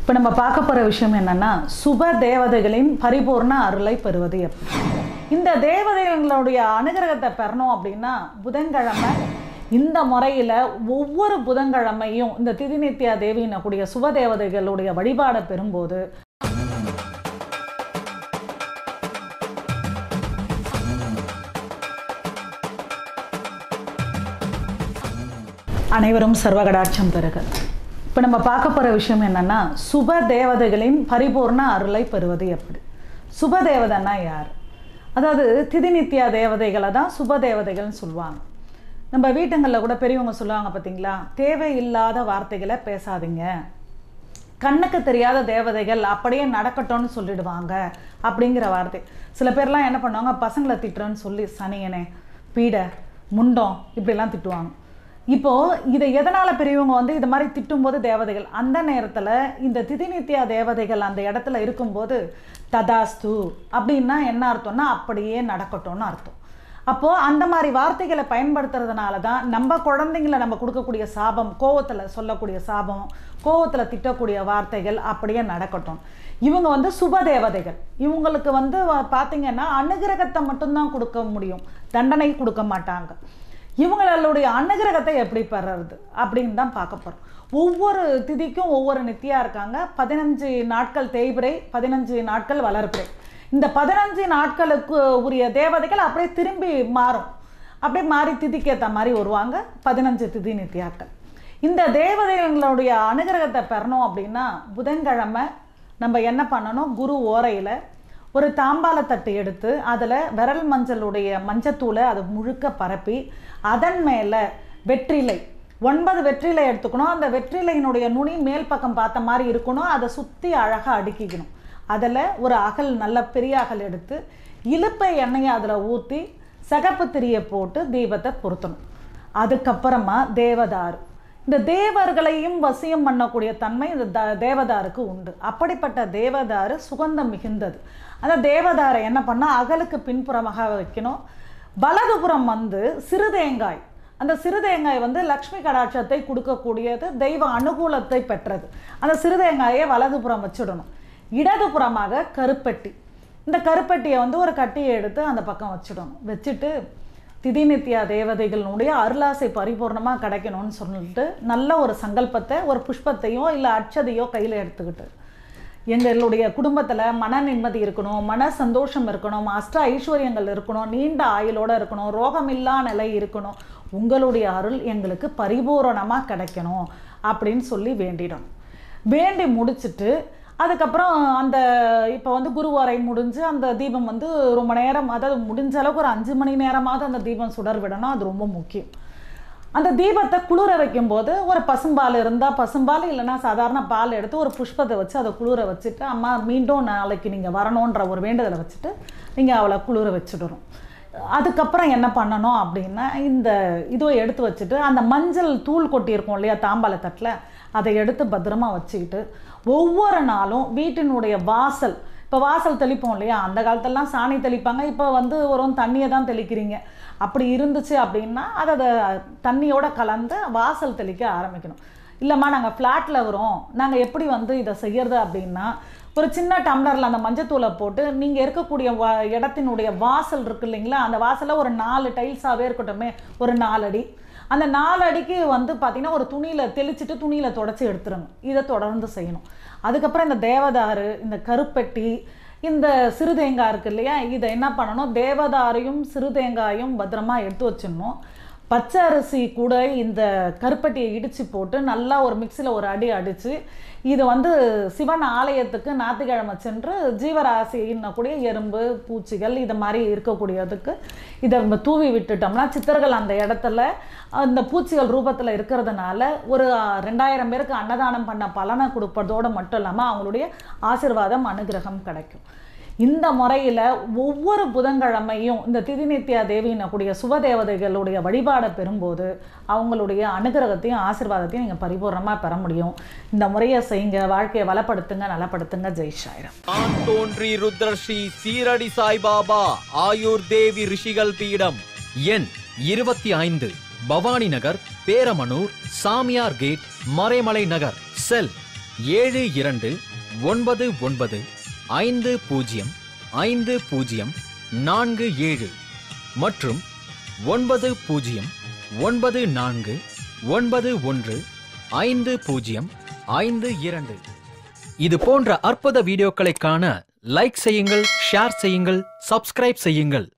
இப்போ நம்ம பார்க்க போகிற விஷயம் என்னன்னா சுப தேவதைகளின் பரிபூர்ண அருளை பெறுவது எப்படி இந்த தேவதைகளுடைய அனுகிரகத்தை பெறணும் அப்படின்னா புதன்கிழமை இந்த முறையில் ஒவ்வொரு புதன்கிழமையும் இந்த திதிநித்யா தேவியினக்கூடிய சுப தேவதைகளுடைய வழிபாடை பெறும்போது அனைவரும் சர்வகடாட்சம் பெறுக இப்போ நம்ம பார்க்க போகிற விஷயம் என்னன்னா சுப தேவதைகளின் பரிபூர்ண அருளை பெறுவது எப்படி சுப தேவதைன்னா யார் அதாவது திதிநித்யா தேவதைகளை தான் சுப தேவதைகள்னு சொல்லுவாங்க நம்ம வீட்டுங்களில் கூட பெரியவங்க சொல்லுவாங்க பார்த்தீங்களா தேவையில்லாத வார்த்தைகளை பேசாதீங்க கண்ணுக்கு தெரியாத தேவதைகள் அப்படியே நடக்கட்டும்னு சொல்லிடுவாங்க அப்படிங்கிற வார்த்தை சில பேர்லாம் என்ன பண்ணுவாங்க பசங்களை திட்டுறேன்னு சொல்லி சனியனே பீடை முண்டம் இப்படிலாம் திட்டுவாங்க இப்போது இதை எதனால் பெரியவங்க வந்து இது மாதிரி திட்டும்போது தேவதைகள் அந்த நேரத்தில் இந்த திதிநித்யா தேவதைகள் அந்த இடத்துல இருக்கும்போது ததாஸ்து அப்படின்னா என்ன அர்த்தம்னா அப்படியே நடக்கட்டும்னு அர்த்தம் அப்போது அந்த மாதிரி வார்த்தைகளை பயன்படுத்துறதுனால தான் நம்ம குழந்தைங்களை நம்ம கொடுக்கக்கூடிய சாபம் கோவத்தில் சொல்லக்கூடிய சாபம் கோவத்தில் திட்டக்கூடிய வார்த்தைகள் அப்படியே நடக்கட்டும் இவங்க வந்து சுப தேவதைகள் இவங்களுக்கு வந்து வ- பார்த்தீங்கன்னா அனுகிரகத்தை மட்டும்தான் கொடுக்க முடியும் தண்டனை கொடுக்க மாட்டாங்க இவங்களுடைய அனுகிரகத்தை எப்படி பெறுறது அப்படின்னு தான் பார்க்க போகிறோம் ஒவ்வொரு திதிக்கும் ஒவ்வொரு நித்தியா இருக்காங்க பதினஞ்சு நாட்கள் தேய்பிரை பதினஞ்சு நாட்கள் வளர்பிறை இந்த பதினஞ்சு நாட்களுக்கு உரிய தேவதைகள் அப்படியே திரும்பி மாறும் அப்படியே மாறி திதிக்கு ஏற்ற மாதிரி வருவாங்க பதினஞ்சு திதி நித்தியாக்கள் இந்த தேவதைகளுடைய அனுகிரகத்தை பெறணும் அப்படின்னா புதன்கிழமை நம்ம என்ன பண்ணணும் குரு ஓரையில் ஒரு தாம்பால தட்டு எடுத்து அதில் விரல் மஞ்சளுடைய மஞ்சத்தூளை அது முழுக்க பரப்பி அதன் மேலே வெற்றிலை ஒன்பது வெற்றிலை எடுத்துக்கணும் அந்த வெற்றிலையினுடைய நுனி மேல் பக்கம் பார்த்த மாதிரி இருக்கணும் அதை சுற்றி அழகாக அடுக்கிக்கணும் அதில் ஒரு அகல் நல்ல பெரிய அகல் எடுத்து இலுப்பை எண்ணெயை அதில் ஊற்றி சகப்பு திரியை போட்டு தீபத்தை பொருத்தணும் அதுக்கப்புறமா தேவதாரு இந்த தேவர்களையும் வசியம் பண்ணக்கூடிய தன்மை இந்த த தேவதாருக்கு உண்டு அப்படிப்பட்ட தேவதாரு சுகந்தம் மிகுந்தது அந்த தேவதாரை என்ன பண்ணால் அகலுக்கு பின்புறமாக வைக்கணும் வலதுபுறம் வந்து சிறுதேங்காய் அந்த சிறுதேங்காய் வந்து லக்ஷ்மி கடாட்சத்தை கொடுக்கக்கூடியது தெய்வ அனுகூலத்தை பெற்றது அந்த சிறுதேங்காயை வலதுபுறம் வச்சிடணும் இடதுபுறமாக கருப்பெட்டி இந்த கருப்பெட்டியை வந்து ஒரு கட்டியை எடுத்து அந்த பக்கம் வச்சிடணும் வச்சுட்டு திதிநித்யா தேவதைகளுடைய அருளாசை பரிபூர்ணமாக கிடைக்கணும்னு சொல்லிட்டு நல்ல ஒரு சங்கல்பத்தை ஒரு புஷ்பத்தையோ இல்லை அட்சதையோ கையில் எடுத்துக்கிட்டு எங்களுடைய குடும்பத்தில் மன நிம்மதி இருக்கணும் மன சந்தோஷம் இருக்கணும் அஷ்ட ஐஸ்வர்யங்கள் இருக்கணும் நீண்ட ஆயுளோட இருக்கணும் ரோகமில்லா நிலை இருக்கணும் உங்களுடைய அருள் எங்களுக்கு பரிபூரணமாக கிடைக்கணும் அப்படின்னு சொல்லி வேண்டிடணும் வேண்டி முடிச்சிட்டு அதுக்கப்புறம் அந்த இப்போ வந்து குருவாரை முடிஞ்சு அந்த தீபம் வந்து ரொம்ப நேரம் அதாவது முடிஞ்ச அளவுக்கு ஒரு அஞ்சு மணி நேரமாவது அந்த தீபம் சுடர் விடணும் அது ரொம்ப முக்கியம் அந்த தீபத்தை குளிர வைக்கும்போது ஒரு பசும்பால் இருந்தால் பசும்பால் இல்லைன்னா சாதாரண பால் எடுத்து ஒரு புஷ்பத்தை வச்சு அதை குளிர வச்சுட்டு அம்மா மீண்டும் நாளைக்கு நீங்கள் வரணுன்ற ஒரு வேண்டுதலை வச்சுட்டு நீங்கள் அவளை குளிர வச்சுடணும் அதுக்கப்புறம் என்ன பண்ணணும் அப்படின்னா இந்த இதுவை எடுத்து வச்சுட்டு அந்த மஞ்சள் தூள் கொட்டியிருக்கோம் இல்லையா தாம்பால தட்டில் அதை எடுத்து பத்திரமா வச்சுக்கிட்டு ஒவ்வொரு நாளும் வீட்டினுடைய வாசல் இப்போ வாசல் தெளிப்போம் இல்லையா அந்த காலத்துலலாம் சாணி தெளிப்பாங்க இப்போ வந்து ஒரு தண்ணியை தான் தெளிக்கிறீங்க அப்படி இருந்துச்சு அப்படின்னா அதை அதை தண்ணியோட கலந்து வாசல் தெளிக்க ஆரம்பிக்கணும் இல்லைம்மா நாங்கள் ஃப்ளாட்டில் வரோம் நாங்கள் எப்படி வந்து இதை செய்யறது அப்படின்னா ஒரு சின்ன டம்ளரில் அந்த மஞ்சத்தூளை போட்டு நீங்கள் இருக்கக்கூடிய வா இடத்தினுடைய வாசல் இருக்கு இல்லைங்களா அந்த வாசலில் ஒரு நாலு டைல்ஸாகவே இருக்கட்டுமே ஒரு நாலு அடி அந்த நாலு அடிக்கு வந்து பார்த்திங்கன்னா ஒரு துணியில் தெளிச்சிட்டு துணியில் தொடச்சி எடுத்துருங்க இதை தொடர்ந்து செய்யணும் அதுக்கப்புறம் இந்த தேவதாரு இந்த கருப்பெட்டி இந்த சிறுதேங்காய் இருக்கு இல்லையா இதை என்ன பண்ணணும் தேவதாரையும் சிறுதேங்காயும் பத்திரமா எடுத்து வச்சிடணும் பச்சை அரிசி கூட இந்த கருப்பட்டியை இடித்து போட்டு நல்லா ஒரு மிக்சியில் ஒரு அடி அடித்து இது வந்து சிவன் ஆலயத்துக்கு ஞாயிற்றுக்கிழமை சென்று ஜீவராசின்னக்கூடிய எறும்பு பூச்சிகள் இது மாதிரி இருக்கக்கூடியதுக்கு இதை நம்ம தூவி விட்டுட்டோம்னா சித்தர்கள் அந்த இடத்துல அந்த பூச்சிகள் ரூபத்தில் இருக்கிறதுனால ஒரு அஹ், ரெண்டாயிரம் பேருக்கு அன்னதானம் பண்ண பலனை கொடுப்பதோடு மட்டும் இல்லாமல் அவங்களுடைய ஆசீர்வாதம் அனுகிரகம் கிடைக்கும் இந்த முறையில் ஒவ்வொரு புதன்கிழமையும் இந்த திதிநித்யா தேவியினக்கூடிய சுபதேவதைகளுடைய வழிபாடை பெறும்போது அவங்களுடைய அனுகிரகத்தையும் ஆசீர்வாதத்தையும் நீங்கள் பரிபூர்ணமாக பெற முடியும் இந்த முறையை செய்யுங்க வாழ்க்கையை வளப்படுத்துங்க நலப்படுத்துங்க ஜெய் சாய்ராம் தான் தோன்றி ருத்ரஸ்ரீ சீரடி சாய்பாபா ஆயுர் தேவி ரிஷிகள் பீடம் எண் இருபத்தி ஐந்து பவானி நகர் பேரமனூர் சாமியார் கேட் மறைமலை நகர் செல் ஏழு இரண்டு ஒன்பது ஒன்பது ஐந்து பூஜ்ஜியம் ஐந்து பூஜ்ஜியம் நான்கு ஏழு மற்றும் ஒன்பது பூஜ்ஜியம் ஒன்பது நான்கு ஒன்பது ஒன்று ஐந்து பூஜ்ஜியம் ஐந்து இரண்டு இது போன்ற அற்புத வீடியோக்களை காண லைக் செய்யுங்கள் ஷேர் செய்யுங்கள் சப்ஸ்கிரைப் செய்யுங்கள்